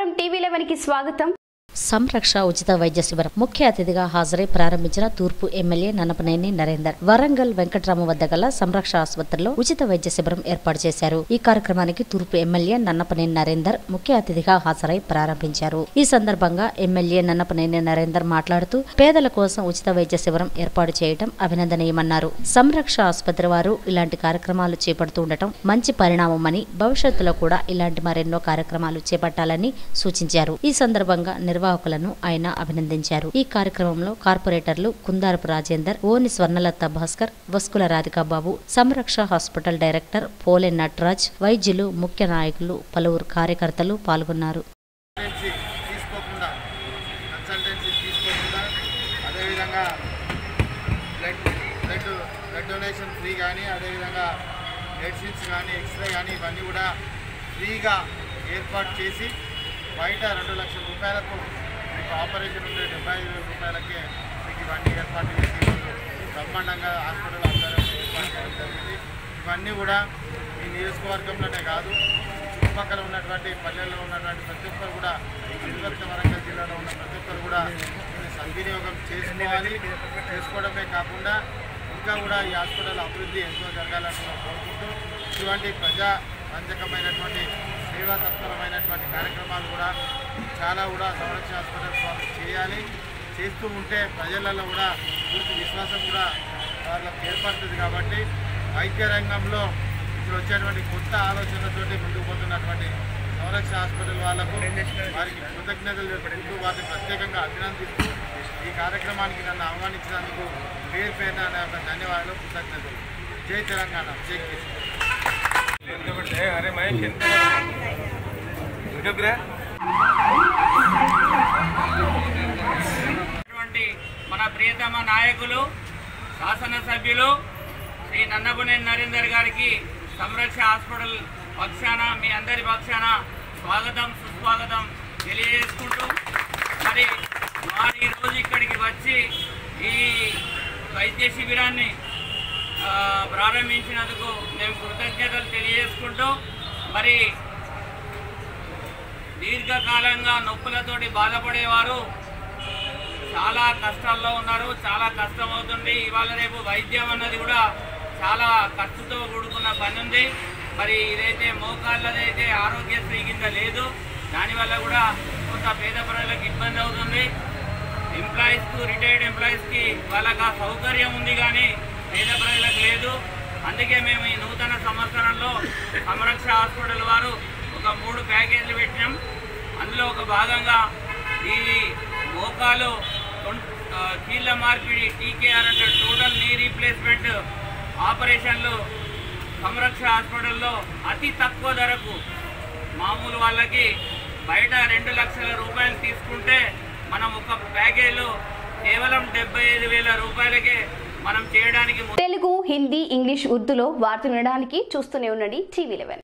నమస్కారం TV eleven కి స్వాగతం సంరక్ష ఉచిత వైద్య శిబిరం ముఖ్య అతిథిగా హాజరై ప్రారంభించిన తూర్పు ఎమ్మెల్యే నన్నపనేని నరేందర్ వరంగల్ వెంకట్రామ వద్ద గల సంరక్ష ఆసుపత్రిలో ఉచిత వైద్య శిబిరం ఏర్పాటు చేశారు ఈ కార్యక్రమానికి తూర్పు ఎమ్మెల్యే నన్నపనేని నరేందర్ ముఖ్య అతిథిగా హాజరై ప్రారంభించారు ఈ సందర్భంగా ఎమ్మెల్యే నన్నపనేని నరేందర్ మాట్లాడుతూ పేదల కోసం ఉచిత వైద్య శిబిరం ఏర్పాటు చేయడం అభినందనీయమన్నారు సంరక్ష ఆసుపత్రి వారు ఇలాంటి కార్యక్రమాలు చేపడుతూ ఉండటం మంచి పరిణామమని భవిష్యత్తులో కూడా ఇలాంటి మరెన్నో కార్యక్రమాలు చేపట్టాలని సూచించారు ఈ సందర్భంగా నిర్వాహకులను ఆయన అభినందించారు ఈ కార్యక్రమంలో కార్పొరేటర్లు కుందారపు రాజేందర్ ఓని స్వర్ణలత భాస్కర్ వస్కుల రాధికాబాబు సంరక్ష హాస్పిటల్ డైరెక్టర్ పోలె నటరాజ్ వైద్యులు ముఖ్య నాయకులు పలువురు కార్యకర్తలు పాల్గొన్నారు కన్సల్టెన్సీ తీసుకోకుండా కన్సల్టెన్సీ తీసుకోకుండా అదేవిధంగా blood blood blood donation free కానీ అదేవిధంగా మెడిసిన్స్ కానీ ఎక్స్రే కానీ ఇవన్నీ కూడా ఫ్రీగా ఏర్పాటు చేసి బయట రెండు లక్షల రూపాయలకు మీకు ఆపరేషన్ ఉండే డెబ్బై ఐదు వేల రూపాయలకే మీకు ఇవన్నీ ఏర్పాటు చేసి ఈరోజు బ్రహ్మాండంగా హాస్పిటల్ ఆధ్వర్యంలో ఏర్పాటు చేయడం జరిగింది ఇవన్నీ కూడా ఈ నియోజకవర్గంలోనే కాదు చుట్టుపక్కల ఉన్నటువంటి పల్లెల్లో ఉన్నటువంటి ప్రతి ఒక్కరు కూడా తిరుపతి వరంగల్ జిల్లాలో ఉన్న ప్రతి ఒక్కరు కూడా దీన్ని సద్వినియోగం చేసుకోవాలి చేసుకోవడమే కాకుండా ఇంకా కూడా ఈ హాస్పిటల్ అభివృద్ధి ఎంతో జరగాలని మేము కోరుకుంటూ ఇటువంటి ప్రజా రంజకమైనటువంటి సేవా తత్పరమైనటువంటి కార్యక్రమాలు కూడా చాలా కూడా సంరక్షణ హాస్పిటల్ వాళ్ళు చేయాలి చేస్తూ ఉంటే ప్రజలలో కూడా పూర్తి విశ్వాసం కూడా వాళ్ళకి ఏర్పడుతుంది కాబట్టి వైద్య రంగంలో ఇప్పుడు వచ్చేటువంటి కొత్త ఆలోచనలతోటి ముందుకు పోతున్నటువంటి సంరక్షణ హాస్పిటల్ వాళ్ళకు వారికి కృతజ్ఞతలు తెలుపుకుంటూ వారిని ప్రత్యేకంగా అభినందిస్తూ ఈ కార్యక్రమానికి నన్ను ఆహ్వానించినందుకు పేరు పేరున నా యొక్క ధన్యవాదాలు కృతజ్ఞతలు జై తెలంగాణ జై కేసీ ఎందుకంటే అరే మహేష్ ఎంత యూట్యూబ్రా ఉన్నటువంటి మన ప్రియతమ నాయకులు శాసనసభ్యులు శ్రీ నన్నబునేని నరేందర్ గారికి సంరక్ష హాస్పిటల్ పక్షాన మీ అందరి పక్షాన స్వాగతం సుస్వాగతం తెలియజేసుకుంటూ మరి వారు ఈరోజు ఇక్కడికి వచ్చి ఈ వైద్య శిబిరాన్ని ఆ, ప్రారంభించినందుకు మేము కృతజ్ఞతలు తెలియజేసుకుంటూ మరి దీర్ఘకాలంగా నొప్పులతోటి బాధపడేవారు చాలా కష్టాల్లో ఉన్నారు చాలా కష్టం అవుతుంది ఇవాళ రేపు వైద్యం అన్నది కూడా చాలా ఖర్చుతో కూడుకున్న పని ఉంది మరి ఇదైతే మోకాళ్ళదైతే ఆరోగ్యశ్రీ కింద లేదు దానివల్ల కూడా కొంత పేద ప్రజలకు ఇబ్బంది అవుతుంది ఎంప్లాయీస్కు రిటైర్డ్ ఎంప్లాయీస్కి వాళ్ళకి ఆ సౌకర్యం ఉంది కానీ పేద ప్రజలకు లేదు అందుకే మేము ఈ నూతన సంవత్సరంలో సంరక్ష హాస్పిటల్ వారు ఒక మూడు ప్యాకేజీలు పెట్టినాం అందులో ఒక భాగంగా ఈ మోకాలు తొం- ఆ, కీళ్ళ మార్పిడి టీకేఆర్ అంటే టోటల్ నీ రీప్లేస్మెంట్ ఆపరేషన్లు సంరక్ష హాస్పిటల్లో అతి తక్కువ ధరకు మామూలు వాళ్ళకి బయట రెండు లక్షల రూపాయలు తీసుకుంటే మనం ఒక ప్యాకేజీలో కేవలం డెబ్బై ఐదు వేల రూపాయలకే మనం చేయడానికి ము- తెలుగు హిందీ ఇంగ్లీష్ ఉర్దూలో వార్తలు వినడానికి చూస్తూనే ఉండండి టీవీ లెవెన్